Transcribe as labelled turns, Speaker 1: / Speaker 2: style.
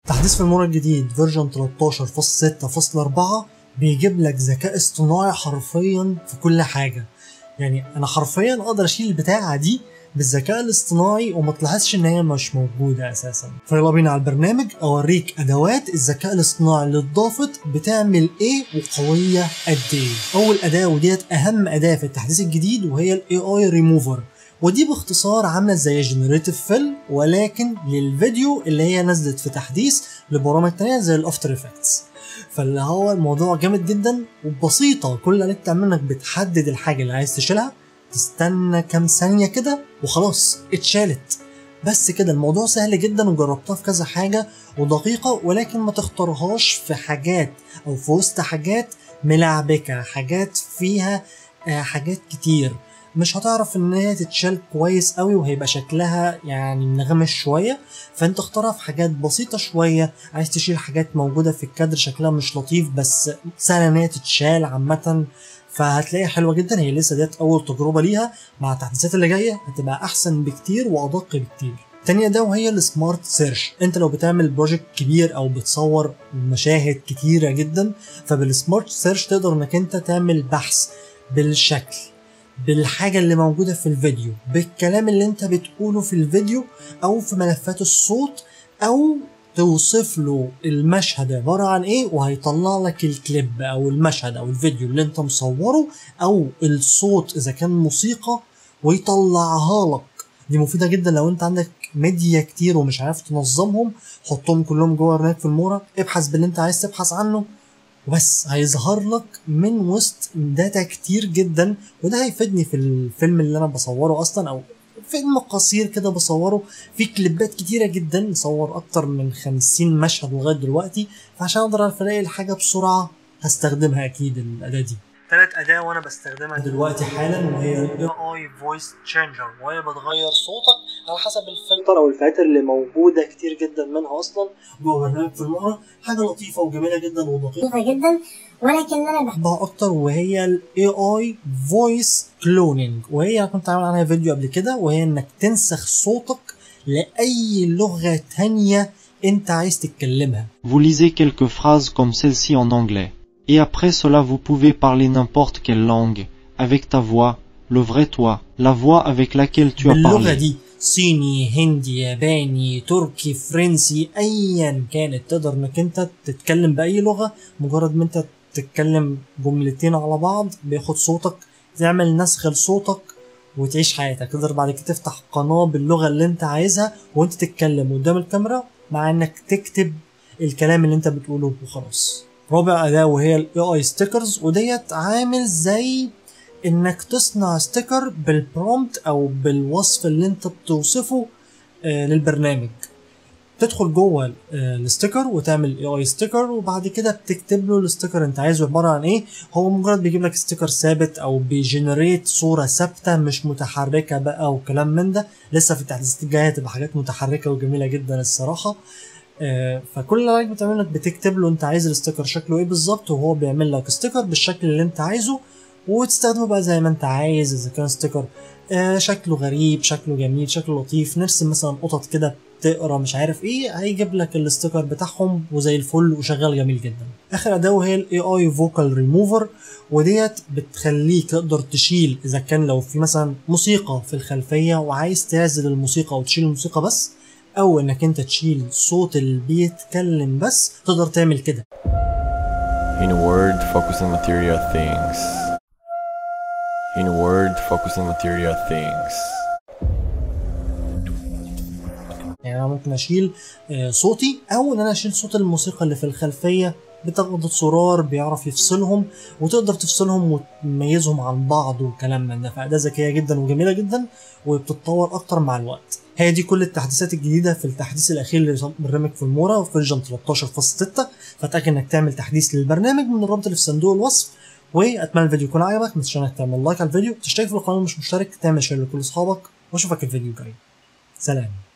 Speaker 1: تحديث في المورا الجديد فيرجن 13.6.4 بيجيب لك ذكاء اصطناعي حرفيا في كل حاجة يعني انا حرفيا اقدر اشيل البتاعة دي بالذكاء الاصطناعي وما تلاحظش ان هي مش موجودة اساسا فيلا بينا على البرنامج اوريك ادوات الذكاء الاصطناعي اللي اتضافت بتعمل ايه وقوية قد ايه اول اداة وديت اهم اداة في التحديث الجديد وهي الاي اي ريموفر ودي باختصار عامله زي جنريتيف فيل ولكن للفيديو اللي هي نزلت في تحديث لبرامج تانية زي الافتر افكتس فاللي هو الموضوع جامد جدا وبسيطة كل اللي عليك تعمله انك بتحدد الحاجة اللي عايز تشيلها تستنى كام ثانية كده وخلاص اتشالت بس كده الموضوع سهل جدا وجربتها في كذا حاجة ودقيقة ولكن ما تختارهاش في حاجات او في وسط حاجات ملعبكة حاجات فيها آه، حاجات كتير مش هتعرف ان هي تتشال كويس قوي وهيبقى شكلها يعني منغمش شويه فانت اختارها في حاجات بسيطه شويه عايز تشيل حاجات موجوده في الكادر شكلها مش لطيف بس سهل ان هي تتشال عامه فهتلاقيها حلوه جدا هي لسه ديت اول تجربه ليها مع التحديثات اللي جايه هتبقى احسن بكتير وادق بكتير تانية ده وهي السمارت سيرش انت لو بتعمل بروجكت كبير او بتصور مشاهد كتيرة جدا فبالسمارت سيرش تقدر انك انت تعمل بحث بالشكل بالحاجة اللي موجودة في الفيديو بالكلام اللي انت بتقوله في الفيديو او في ملفات الصوت او توصف له المشهد عبارة عن ايه وهيطلع لك الكليب او المشهد او الفيديو اللي انت مصوره او الصوت اذا كان موسيقى ويطلعها لك دي مفيدة جدا لو انت عندك ميديا كتير ومش عارف تنظمهم حطهم كلهم جوه هناك في المورا ابحث باللي انت عايز تبحث عنه وبس هيظهر لك من وسط داتا كتير جدا وده هيفيدني في الفيلم اللي انا بصوره اصلا او فيلم قصير كده بصوره في كليبات كتيره جدا مصور اكتر من 50 مشهد لغايه دلوقتي فعشان اقدر الاقي الحاجه بسرعه هستخدمها اكيد الاداه دي تالت اداه وانا بستخدمها دلوقتي حالا وهي الاي اي فويس تشينجر وهي بتغير صوتك على حسب الفلتر او الفلاتر اللي موجوده كتير جدا منها اصلا جوه برنامج في المره حاجه لطيفه وجميله جدا ودقيقه
Speaker 2: لطيفة جدا ولكن انا بحب
Speaker 1: بحبها اكتر وهي الاي اي فويس كلونينج وهي انا كنت عامل عنها فيديو قبل كده وهي انك تنسخ صوتك لاي لغه تانية انت عايز تتكلمها
Speaker 3: Vous lisez quelques phrases comme celle-ci en anglais. Et après cela vous pouvez parler n'importe quelle langue, avec ta voix, le vrai toi, la voix avec laquelle tu as
Speaker 1: باللغه
Speaker 3: parlé.
Speaker 1: دي صيني هندي ياباني تركي فرنسي ايا كانت تقدر انك انت تتكلم باي لغه مجرد ما انت تتكلم جملتين على بعض بياخد صوتك تعمل نسخ لصوتك وتعيش حياتك تقدر بعد كده تفتح قناه باللغه اللي انت عايزها وانت تتكلم قدام الكاميرا مع انك تكتب الكلام اللي انت بتقوله وخلاص رابع اداه وهي الاي اي ستيكرز وديت عامل زي انك تصنع ستيكر بالبرومبت او بالوصف اللي انت بتوصفه آه، للبرنامج تدخل جوه ال- آه، الستيكر وتعمل اي اي ستيكر وبعد كده بتكتب له الستيكر انت عايزه عباره عن ايه هو مجرد بيجيب لك ستيكر ثابت او بيجنريت صوره ثابته مش متحركه بقى وكلام من ده لسه في التحديثات الجايه هتبقى حاجات متحركه وجميله جدا الصراحه آه، فكل اللي عليك بتعمله انك بتكتب له انت عايز الستيكر شكله ايه بالظبط وهو بيعمل لك ستيكر بالشكل اللي انت عايزه وتستخدمه بقى زي ما انت عايز اذا كان ستيكر آه شكله غريب شكله جميل شكله لطيف نرسم مثلا قطط كده بتقرا مش عارف ايه هيجيب لك الستيكر بتاعهم وزي الفل وشغال جميل جدا اخر اداه وهي الاي اي فوكال ريموفر وديت بتخليك تقدر تشيل اذا كان لو في مثلا موسيقى في الخلفيه وعايز تعزل الموسيقى او تشيل الموسيقى بس او انك انت تشيل صوت اللي بيتكلم بس تقدر تعمل كده
Speaker 4: In a word, focus on material things. In a word, focus on material things.
Speaker 1: يعني انا ممكن اشيل آه، صوتي او ان انا اشيل صوت الموسيقى اللي في الخلفيه بتاخد زرار بيعرف يفصلهم وتقدر تفصلهم وتميزهم عن بعض وكلام من ده فأداة ذكية جدا وجميلة جدا وبتتطور أكتر مع الوقت هي دي كل التحديثات الجديدة في التحديث الأخير لبرنامج في المورا في فيرجن 13.6 فأتأكد إنك تعمل تحديث للبرنامج من الرابط اللي في صندوق الوصف وأتمنى الفيديو يكون عجبك ما تنساش إنك تعمل لايك على الفيديو تشترك في القناة مش مشترك تعمل شير لكل أصحابك وأشوفك الفيديو الجاي سلام